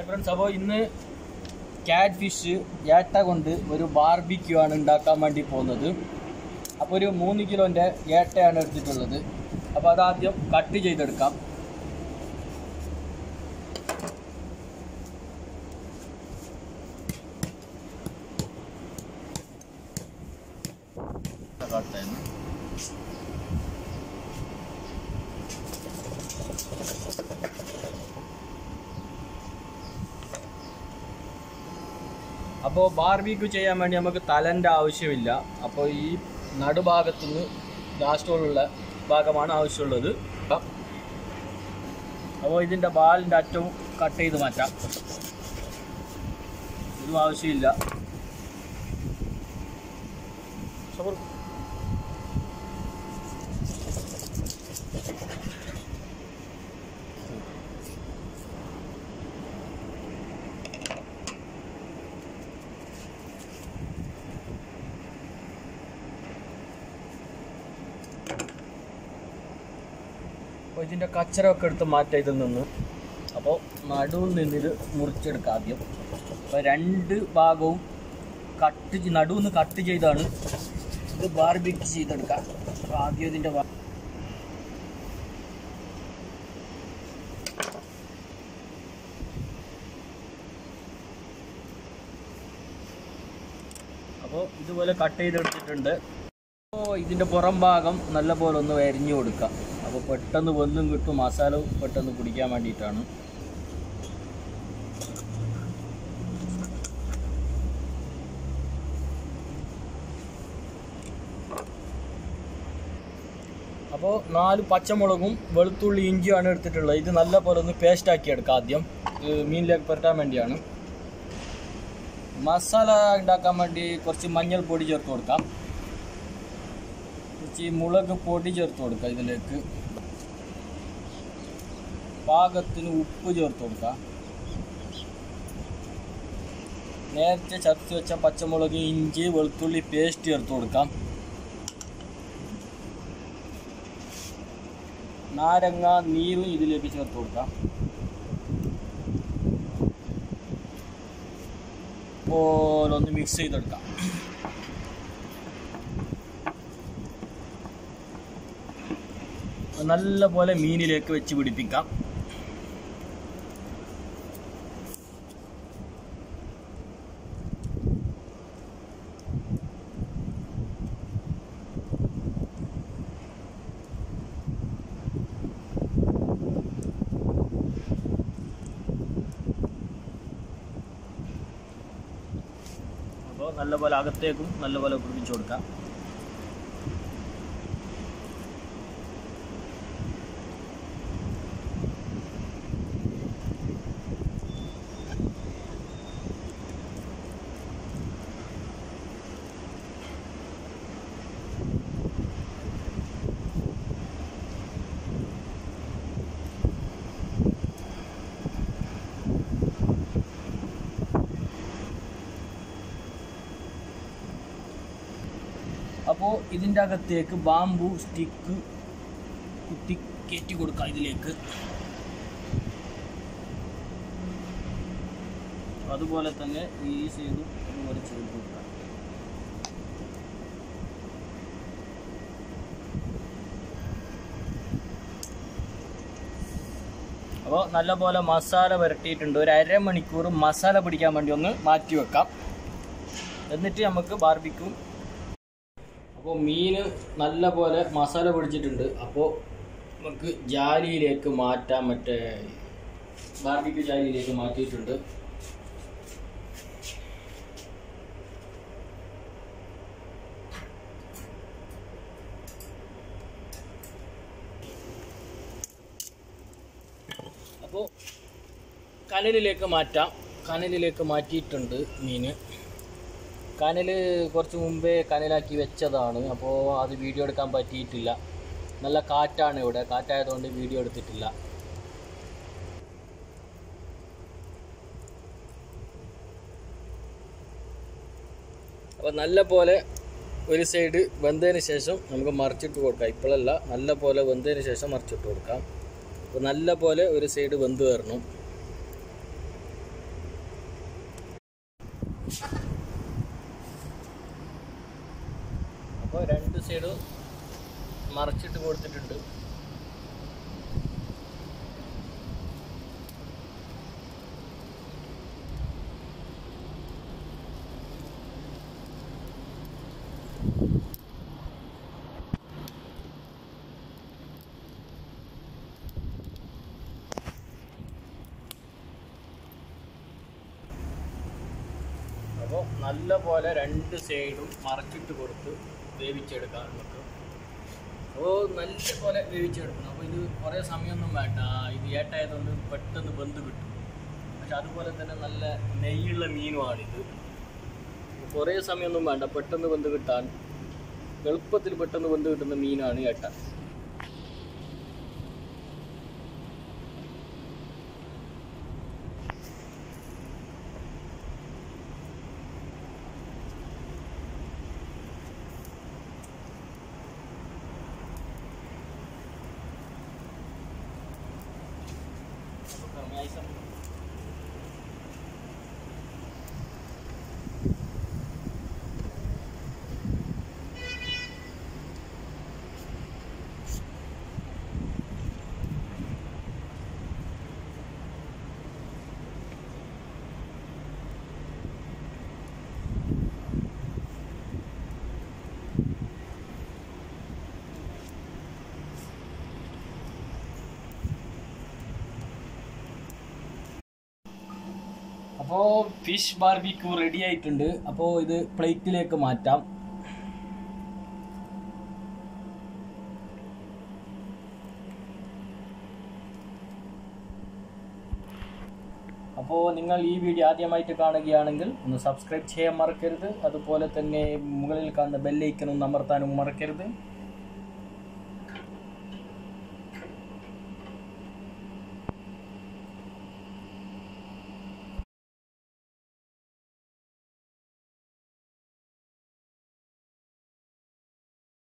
Friends അപ്പോൾ ഇന്ന് cat fish ഏട്ട കൊണ്ട് ഒരു ബാർബിക്യൂ ആണ് ഉണ്ടാക്കാൻ വേണ്ടി പോകുന്നത് അപ്പോൾ ഒരു മൂന്ന് കിലോൻ്റെ ഏട്ടയാണ് എടുത്തിട്ടുള്ളത് അപ്പോൾ അതാദ്യം കട്ട് ചെയ്തെടുക്കാം കാട്ടായിരുന്നു അപ്പോൾ ബാർബിക്യൂ ചെയ്യാൻ വേണ്ടി നമുക്ക് തലൻ്റെ ആവശ്യമില്ല അപ്പോൾ ഈ നടുഭാഗത്തു നിന്ന് ലാസ്റ്റോടുള്ള ഭാഗമാണ് ആവശ്യമുള്ളത് അപ്പോൾ ഇതിൻ്റെ ബാലിൻ്റെ അറ്റവും കട്ട് ചെയ്ത് മാറ്റാം ഇതും ആവശ്യമില്ല സബർ. അപ്പോൾ ഇതിൻ്റെ കച്ചറൊക്കെ എടുത്ത് മാറ്റാം ഇതിൽ നിന്ന് അപ്പോൾ നടുവിൽ നിന്ന് ഇത് മുറിച്ചെടുക്കാം ആദ്യം അപ്പോൾ രണ്ട് ഭാഗവും കട്ട് ചെയ്ത് നടുവിൽ നിന്ന് കട്ട് ചെയ്താണ് ഇത് ബാർബിക്ക് ചെയ്തെടുക്കാം അപ്പോൾ ആദ്യം ഇതിൻ്റെ ഭാ- അപ്പോൾ ഇതുപോലെ കട്ട് ചെയ്തെടുത്തിട്ടുണ്ട് അപ്പോൾ ഇതിൻ്റെ പുറം ഭാഗം നല്ല പോലെ ഒന്ന് വരിഞ്ഞു കൊടുക്കാം അപ്പോൾ പെട്ടെന്ന് വെന്തും കിട്ടും മസാല പെട്ടെന്ന് പിടിക്കാൻ വേണ്ടിയിട്ടാണ് അപ്പോൾ നാല് പച്ചമുളകും വെളുത്തുള്ളി ഇഞ്ചിയാണ് എടുത്തിട്ടുള്ളത് ഇത് നല്ല പോലെ ഒന്ന് പേസ്റ്റ് ആക്കി എടുക്കാം ആദ്യം ഇത് മീനിലേക്ക് പുരട്ടാൻ വേണ്ടിയാണ് മസാല ഉണ്ടാക്കാൻ വേണ്ടി കുറച്ച് മഞ്ഞൾപ്പൊടി ചേർത്ത് കൊടുക്കാം കുറച്ച് മുളക് പൊടി ചേർത്ത് കൊടുക്കാം ഇതിലേക്ക് പാകത്തിന് ഉപ്പ് ചേർത്ത് കൊടുക്കാം നേരത്തെ ചതച്ച് വെച്ച പച്ചമുളക് ഇഞ്ചി വെളുത്തുള്ളി പേസ്റ്റ് ചേർത്ത് കൊടുക്കാം നാരങ്ങ നീരും ഇതിലേക്ക് ചേർത്ത് കൊടുക്കാം പോലെ ഒന്ന് മിക്സ് ചെയ്തെടുക്കാം നല്ല പോലെ മീനിലേക്ക് വെച്ച് പിടിപ്പിക്കാം അപ്പോൾ നല്ലപോലെ അകത്തേക്കും നല്ലപോലെ പിടിപ്പിച്ചു കൊടുക്കാം അപ്പോൾ ഇതിൻ്റെ അകത്തേക്ക് ബാമ്പു സ്റ്റിക്ക് കുത്തി കയറ്റി കൊടുക്കാം ഇതിലേക്ക് അതുപോലെ തന്നെ ഈ സൈഡും അതുപോലെ ചെയ്ത് കൊടുക്കാം അപ്പോൾ നല്ലപോലെ മസാല പുരട്ടിയിട്ടുണ്ട് ഒരു അരമണിക്കൂർ മസാല പിടിക്കാൻ വേണ്ടി ഒന്ന് മാറ്റി വെക്കാം എന്നിട്ട് നമുക്ക് ബാർബിക്കും അപ്പോൾ മീൻ നല്ല പോലെ മസാല പിടിച്ചിട്ടുണ്ട് അപ്പോൾ നമുക്ക് ജാലിയിലേക്ക് മാറ്റാൻ മറ്റേ ബാർബിക്യൂ ജാലിയിലേക്ക് മാറ്റിയിട്ടുണ്ട് അപ്പോൾ കനലിലേക്ക് മാറ്റാം കനലിലേക്ക് മാറ്റിയിട്ടുണ്ട് മീൻ കനൽ കുറച്ച് മുമ്പേ കനലാക്കി വെച്ചതാണ് അപ്പോൾ അത് വീഡിയോ എടുക്കാൻ പറ്റിയിട്ടില്ല നല്ല കാറ്റാണ് ഇവിടെ കാറ്റായതുകൊണ്ട് വീഡിയോ എടുത്തിട്ടില്ല അപ്പോൾ നല്ല പോലെ ഒരു സൈഡ് വെന്തതിന് ശേഷം നമുക്ക് മറിച്ചിട്ട് കൊടുക്കാം ഇപ്പോഴല്ല നല്ല പോലെ വെന്തതിന് ശേഷം മറിച്ചിട്ട് കൊടുക്കാം അപ്പോൾ നല്ല പോലെ ഒരു സൈഡ് വെന്ത് വരണം അപ്പോൾ രണ്ട് സൈഡും മറച്ചിട്ട് കൊടുത്തിട്ടുണ്ട് അപ്പോൾ നല്ല പോലെ രണ്ട് സൈഡും മറച്ചിട്ട് കൊടുത്ത് വേവിച്ചെടുക്കാം നമുക്ക് അപ്പോൾ നല്ല പോലെ വേവിച്ചെടുക്കണം അപ്പോൾ ഇത് കുറേ സമയമൊന്നും വേണ്ട ഇത് ഏട്ടായതുകൊണ്ട് പെട്ടെന്ന് ബന്ധ് കിട്ടും പക്ഷെ അതുപോലെ തന്നെ നല്ല നെയ്യുള്ള മീനുമാണിത് കുറേ സമയമൊന്നും വേണ്ട പെട്ടെന്ന് ബന്ധ് കിട്ടാൻ എളുപ്പത്തിൽ പെട്ടെന്ന് ബന്ധ് കിട്ടുന്ന മീനാണ് ഏട്ട kami ay isang അപ്പോൾ ഫിഷ് ബാർബിക്യൂ റെഡി ആയിട്ടുണ്ട് അപ്പോൾ ഇത് പ്ലേറ്റിലേക്ക് മാറ്റാം അപ്പോൾ നിങ്ങൾ ഈ വീഡിയോ ആദ്യമായിട്ട് കാണുകയാണെങ്കിൽ ഒന്ന് സബ്സ്ക്രൈബ് ചെയ്യാൻ മറക്കരുത് അതുപോലെ തന്നെ മുകളിൽ കാണുന്ന ബെല്ലൈക്കനും അമർത്താനും മറക്കരുത്